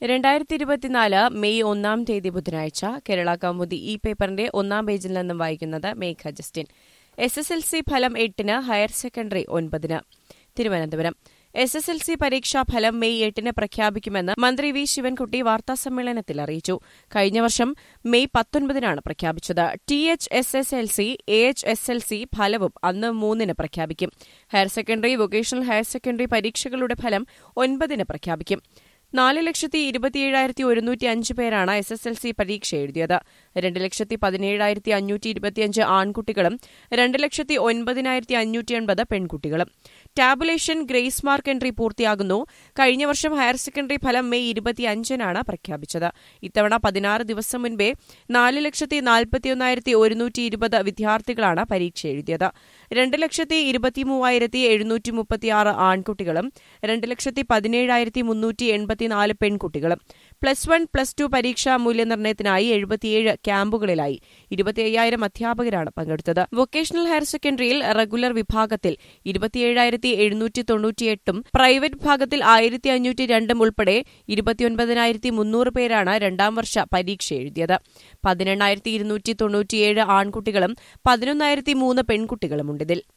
രണ്ടായിരത്തി ഇരുപത്തിനാല് മെയ് ഒന്നാം തീയതി ബുധനാഴ്ച കേരള കൗമുദി ഈ പേപ്പറിന്റെ ഒന്നാം പേജിൽ നിന്നും വായിക്കുന്നത് Megha Justin S S L C ഫലം എട്ടിന് ഹയർ സെക്കൻഡറി ഒൻപതിന് Thiruvananthapuram S S L C പരീക്ഷാ ഫലം മെയ് എട്ടിന് പ്രഖ്യാപിക്കുമെന്ന് മന്ത്രി വി ശിവൻകുട്ടി വാർത്താസമ്മേളനത്തിൽ അറിയിച്ചു കഴിഞ്ഞ വർഷം മെയ് പത്തൊൻപതിനാണ് പ്രഖ്യാപിച്ചത് T H S S L C A H S L C ഫലവും അന്ന് മൂന്നിന് പ്രഖ്യാപിക്കും higher secondary vocational higher secondary പരീക്ഷകളുടെ ഫലം ഒൻപതിന് പ്രഖ്യാപിക്കും നാല് ലക്ഷത്തി ഇരുപത്തിയേഴായിരത്തി ഒരുന്നൂറ്റി അഞ്ച് പേരാണ് എസ് എസ് എൽ സി പരീക്ഷ എഴുതിയത് രണ്ട് ലക്ഷത്തി പതിനേഴായിരത്തി അഞ്ഞൂറ്റി ഇരുപത്തിയഞ്ച് ആൺകുട്ടികളും രണ്ട് ലക്ഷത്തി ഒൻപതിനായിരത്തി അഞ്ഞൂറ്റി എൺപത് പെൺകുട്ടികളും ടാബുലേഷൻ ഗ്രേസ് മാർക്ക് എൻട്രി പൂർത്തിയാകുന്നു കഴിഞ്ഞ വർഷം ഹയർ സെക്കൻഡറി ഫലം മെയ് ഇരുപത്തിയഞ്ചിനാണ് പ്രഖ്യാപിച്ചത് ഇത്തവണ പതിനാറ് ദിവസം മുൻപേ നാല് ലക്ഷത്തി നാൽപ്പത്തിയൊന്നായിരത്തി ഒരുന്നൂറ്റി ഇരുപത് വിദ്യാർത്ഥികളാണ് പരീക്ഷ എഴുതിയത് രണ്ട് ലക്ഷത്തി ഇരുപത്തിമൂവായിരത്തി എഴുന്നൂറ്റി മുപ്പത്തിയാറ് ആൺകുട്ടികളും രണ്ട് ലക്ഷത്തി പതിനേഴായിരത്തി മുന്നൂറ്റി എൺപത്തിനാല് പെൺകുട്ടികളും പ്ലസ് വൺ പ്ലസ് ടു പരീക്ഷാ മൂല്യനിർണ്ണയത്തിനായി എഴുപത്തിയേഴ് ക്യാമ്പുകളിലായി ഇരുപത്തിയ്യായിരം അധ്യാപകരാണ് പങ്കെടുത്തത് വൊക്കേഷണൽ ഹയർ സെക്കൻഡറിയിൽ റെഗുലർ വിഭാഗത്തിൽ ഇരുപത്തിയേഴായിരത്തി എഴുന്നൂറ്റി തൊണ്ണൂറ്റിയെട്ടും പ്രൈവറ്റ് വിഭാഗത്തിൽ ആയിരത്തി അഞ്ഞൂറ്റി രണ്ടും ഉൾപ്പെടെ ഇരുപത്തിയൊൻപതിനായിരത്തി മുന്നൂറ് പേരാണ് രണ്ടാം വർഷ പരീക്ഷ എഴുതിയത് പതിനെണ്ണായിരത്തി ഇരുന്നൂറ്റി തൊണ്ണൂറ്റിയേഴ് ആൺകുട്ടികളും പതിനൊന്നായിരത്തി മൂന്ന് പെൺകുട്ടികളുമുണ്ടിതിൽ